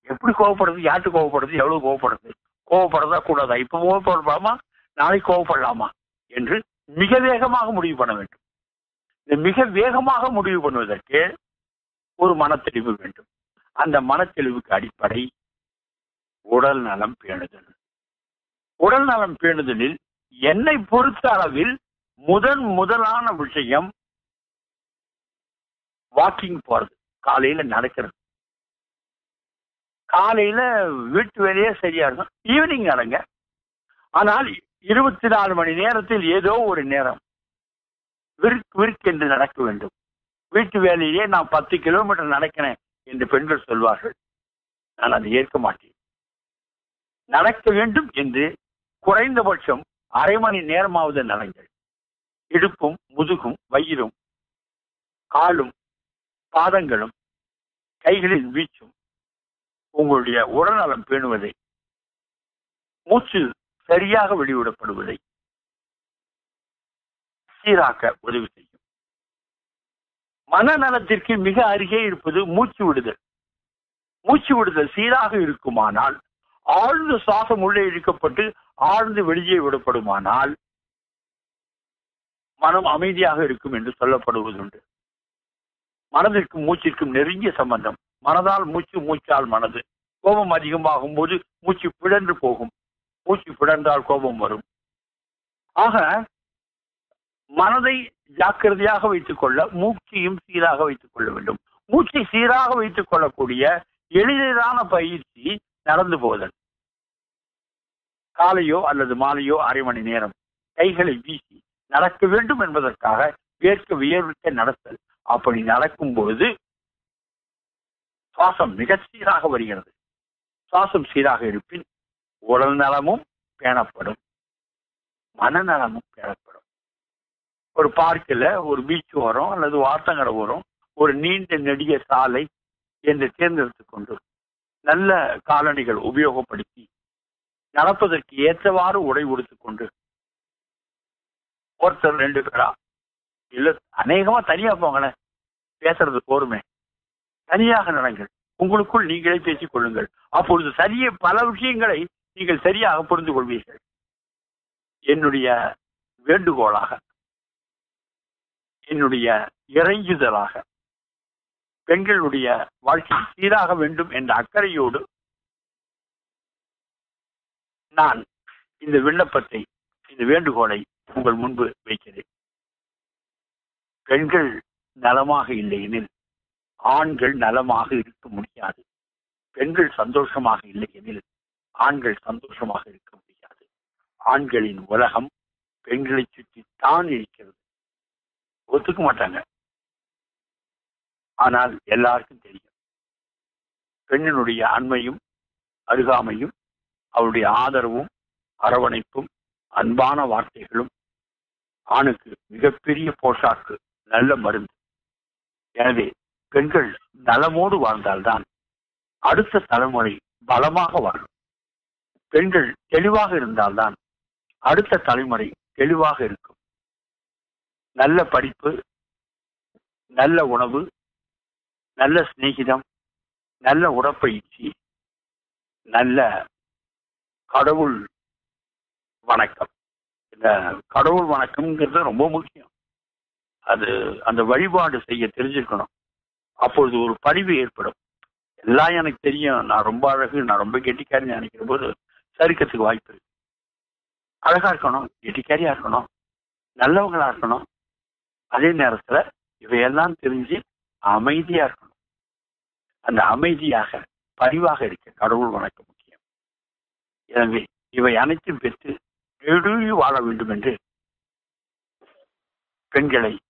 எப்படி கோவப்படுறது யார்கிட்ட கோவப்படுறது எவ்வளவு கோவப்படுறது கோவப்படுறதா கூடாதா இப்ப கோவப்படலாமா நாளைக்கு கோவப்படலாமா என்று மிக வேகமாக முடிவு பண்ண வேண்டும் இந்த மிக வேகமாக முடிவு பண்ணுவதற்கு ஒரு மனத்தெளிவு வேண்டும் அந்த மனத்தெளிவுக்கு அடிப்படை உடல் நலம் பேணுதல் உடல் நலம் பேணுதலில் என்னை பொறுத்த அளவில் முதன் முதலான விஷயம் வாக்கிங் போறது காலையில நடக்கிறது காலையில வீட்டு வேலையே சரியா இருக்கும் ஈவினிங் நடங்க ஆனால் இருபத்தி நாலு மணி நேரத்தில் ஏதோ ஒரு நேரம் விற்கு விற்கு என்று நடக்க வேண்டும் வீட்டு வேலையிலே நான் பத்து கிலோமீட்டர் நடக்கிறேன் என்று பெண்கள் சொல்வார்கள் நான் அதை ஏற்க மாட்டேன் நடக்க வேண்டும் என்று குறைந்தபட்சம் அரை மணி நேரமாவது நடங்கள் இடுப்பும் முதுகும் வயிறும் காலும் பாதங்களும் கைகளின் வீச்சும் உங்களுடைய உடல்நலம் பேணுவதை மூச்சு சரியாக வெளிவிடப்படுவதை சீராக்க உதவி செய்யும் மனநலத்திற்கு மிக அருகே இருப்பது மூச்சு விடுதல் மூச்சு விடுதல் சீராக இருக்குமானால் ஆழ்ந்த சுவாசம் உள்ளே இழுக்கப்பட்டு ஆழ்ந்து வெளியே விடப்படுமானால் மனம் அமைதியாக இருக்கும் என்று சொல்லப்படுவதுண்டு மனதிற்கும் மூச்சிற்கும் நெருங்கிய சம்பந்தம் மனதால் மூச்சு மூச்சால் மனது கோபம் அதிகமாகும் போது மூச்சு பிழன்று போகும் மூச்சு பிழன்றால் கோபம் வரும் ஆக மனதை ஜாக்கிரதையாக வைத்துக் கொள்ள மூச்சையும் சீராக வைத்துக் கொள்ள வேண்டும் மூச்சை சீராக வைத்துக் கொள்ளக்கூடிய எளிதான பயிற்சி நடந்து போதல் காலையோ அல்லது மாலையோ அரை மணி நேரம் கைகளை வீசி நடக்க வேண்டும் என்பதற்காக வேர்க்க வியர்விக்க நடத்தல் அப்படி நடக்கும் பொழுது சுவாசம் மிக சீராக வருகிறது சுவாசம் சீராக இருப்பின் உடல் நலமும் பேணப்படும் மனநலமும் பேணப்படும் ஒரு பார்க்கில் ஒரு பீச் ஓரம் அல்லது வார்த்தங்கரை ஓரம் ஒரு நீண்ட நெடிய சாலை என்று தேர்ந்தெடுத்துக் கொண்டு நல்ல காலணிகள் உபயோகப்படுத்தி நடப்பதற்கு ஏற்றவாறு உடை உடுத்துக் கொண்டு ஒருத்தர் ரெண்டு பேரா இல்ல அநேகமா தனியா போங்களேன் பேசுறது போருமே தனியாக நடங்கள் உங்களுக்குள் நீங்களே பேசிக் கொள்ளுங்கள் அப்பொழுது சரிய பல விஷயங்களை நீங்கள் சரியாக புரிந்து கொள்வீர்கள் என்னுடைய வேண்டுகோளாக என்னுடைய இறைஞ்சுதலாக பெண்களுடைய வாழ்க்கை சீராக வேண்டும் என்ற அக்கறையோடு நான் இந்த விண்ணப்பத்தை இந்த வேண்டுகோளை உங்கள் முன்பு வைக்கிறேன் பெண்கள் நலமாக இல்லை எனில் ஆண்கள் நலமாக இருக்க முடியாது பெண்கள் சந்தோஷமாக இல்லை எனில் ஆண்கள் சந்தோஷமாக இருக்க முடியாது ஆண்களின் உலகம் பெண்களை சுற்றி தான் இருக்கிறது ஒத்துக்க மாட்டாங்க ஆனால் எல்லாருக்கும் தெரியும் பெண்ணினுடைய அண்மையும் அருகாமையும் அவருடைய ஆதரவும் அரவணைப்பும் அன்பான வார்த்தைகளும் ஆணுக்கு மிகப்பெரிய போஷாக்கு நல்ல மருந்து எனவே பெண்கள் நலமோடு வாழ்ந்தால்தான் அடுத்த தலைமுறை பலமாக வாழும் பெண்கள் தெளிவாக இருந்தால்தான் அடுத்த தலைமுறை தெளிவாக இருக்கும் நல்ல படிப்பு நல்ல உணவு நல்ல சிநேகிதம் நல்ல உடற்பயிற்சி நல்ல கடவுள் வணக்கம் இந்த கடவுள் வணக்கம்ங்கிறது ரொம்ப முக்கியம் அது அந்த வழிபாடு செய்ய தெரிஞ்சிருக்கணும் அப்பொழுது ஒரு பரிவு ஏற்படும் எல்லாம் எனக்கு தெரியும் நான் ரொம்ப அழகு நான் ரொம்ப கெட்டிக்காரின்னு நினைக்கிற போது சறுக்கத்துக்கு வாய்ப்பு இருக்கு அழகா இருக்கணும் கெட்டிக்காரியா இருக்கணும் நல்லவங்களா இருக்கணும் அதே நேரத்துல இவையெல்லாம் தெரிஞ்சு அமைதியா இருக்கணும் அந்த அமைதியாக பரிவாக இருக்க கடவுள் வணக்கம் முக்கியம் எனவே இவை அனைத்தும் பெற்று நெடுழி வாழ வேண்டும் என்று பெண்களை